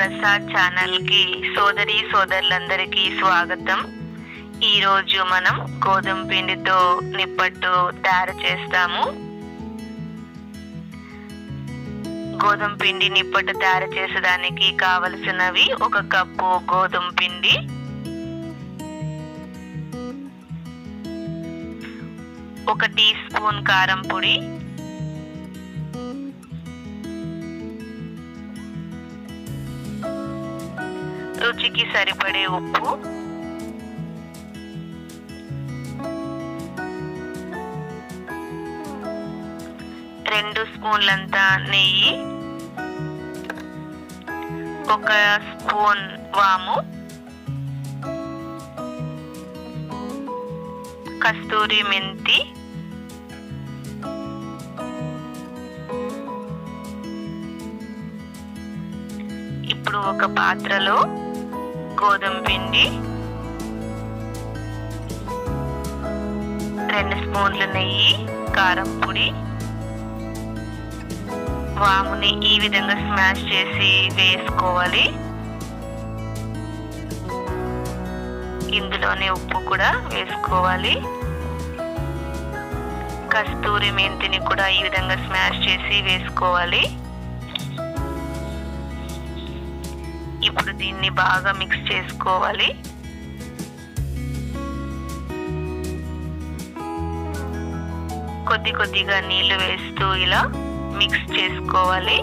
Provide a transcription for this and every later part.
Prasad channel కి సోదరి సోదరులందరికీ స్వాగతం ఈ రోజు మనం గోధుమ పిండితో నిప్పట్టు తయారు చేస్తాము గోధుమ పిండి నిప్పట్టు తయారు చేసేదానికి కావలసినవి ఒక కప్పు గోధుమ పిండి ఒక టీ స్పూన్ కారం పొడి రుచికి సరిపడే ఉప్పు రెండు స్పూన్లంతా నెయ్యి ఒక స్పూన్ వాము కస్తూరి మెంతి ఇప్పుడు ఒక పాత్రలో గోధుమ పిండి రెండు స్పూన్ల నెయ్యి కారం పొడి వాముని ఈ విధంగా స్మాష్ చేసి వేసుకోవాలి ఇందులోనే ఉప్పు కూడా వేసుకోవాలి కస్తూరి మెంతిని కూడా ఈ విధంగా స్మాష్ చేసి వేసుకోవాలి ఇప్పుడు దీన్ని బాగా మిక్స్ చేసుకోవాలి కొద్ది కొద్దిగా నీళ్లు వేస్తూ ఇలా మిక్స్ చేసుకోవాలి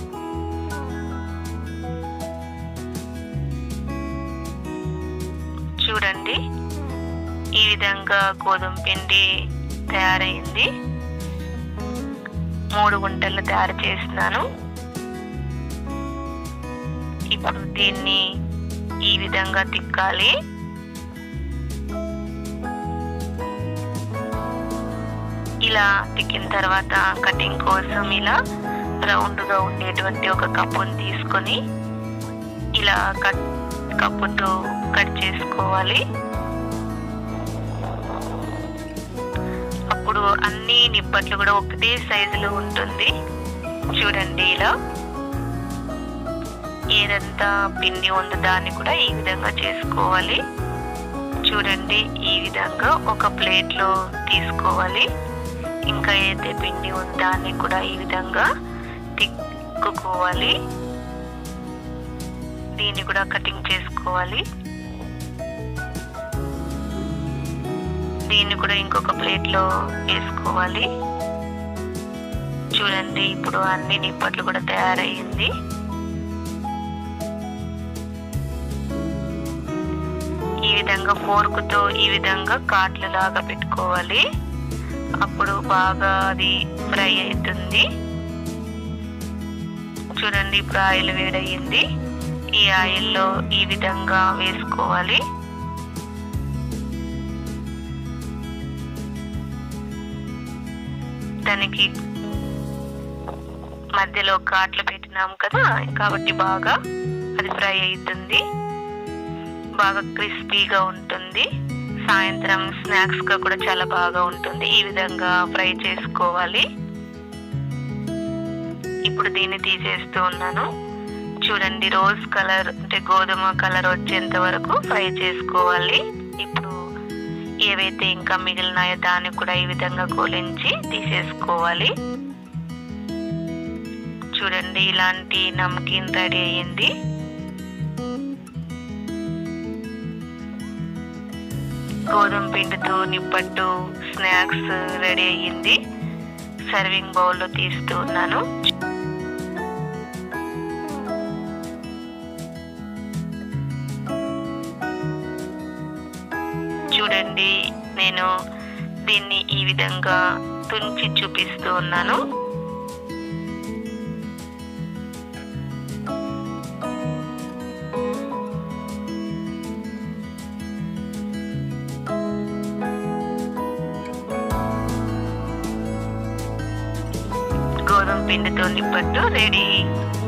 చూడండి ఈ విధంగా గోధుమ పిండి తయారైంది మూడు గుంటలు తయారు చేస్తున్నాను ఇప్పుడు దీన్ని ఈ విధంగా తిక్కాలి ఇలా తిక్కిన తర్వాత కటింగ్ కోసం ఇలా రౌండ్గా ఉండేటువంటి ఒక కప్పుని తీసుకొని ఇలా కట్ కప్పుతో కట్ చేసుకోవాలి అప్పుడు అన్ని నిప్పట్లు కూడా ఒకటే సైజులో ఉంటుంది చూడండి ఇలా ఏదంతా పిండి ఉందో దాన్ని కూడా ఈ విధంగా చేసుకోవాలి చూడండి ఈ విధంగా ఒక ప్లేట్లో తీసుకోవాలి ఇంకా ఏదైతే పిండి ఉందో దాన్ని కూడా ఈ విధంగా తిక్కుకోవాలి దీన్ని కూడా కటింగ్ చేసుకోవాలి దీన్ని కూడా ఇంకొక ప్లేట్లో వేసుకోవాలి చూడండి ఇప్పుడు అన్ని నిప్పట్లు కూడా తయారయ్యింది ఈ విధంగా ఫోర్కుతో ఈ విధంగా కాట్లు లాగా పెట్టుకోవాలి అప్పుడు బాగా అది ఫ్రై అవుతుంది చూడండి ఇప్పుడు ఆయిల్ వేడయ్యింది ఈ ఆయిల్లో ఈ విధంగా వేసుకోవాలి దానికి మధ్యలో కాట్లు పెట్టినాం కదా కాబట్టి బాగా అది ఫ్రై అవుతుంది బాగా క్రిస్పీగా ఉంటుంది సాయంత్రం స్నాక్స్ గా కూడా చాలా బాగా ఉంటుంది ఈ విధంగా ఫ్రై చేసుకోవాలి ఇప్పుడు దీన్ని తీసేస్తూ ఉన్నాను చూడండి రోజ్ కలర్ అంటే గోధుమ కలర్ వచ్చేంత వరకు ఫ్రై చేసుకోవాలి ఇప్పుడు ఏవైతే ఇంకా మిగిలినాయో దాన్ని కూడా ఈ విధంగా కోలించి తీసేసుకోవాలి చూడండి ఇలాంటి నమ్కిన్ రెడీ అయ్యింది గోధుమ పిండితో నిప్పట్టు స్నాక్స్ రెడీ అయ్యింది సర్వింగ్ బౌల్లో తీస్తూ ఉన్నాను చూడండి నేను దీన్ని ఈ విధంగా తుంచి చూపిస్తూ ఉన్నాను గోధుమ పిండితో నిప్పట్టు రెడీ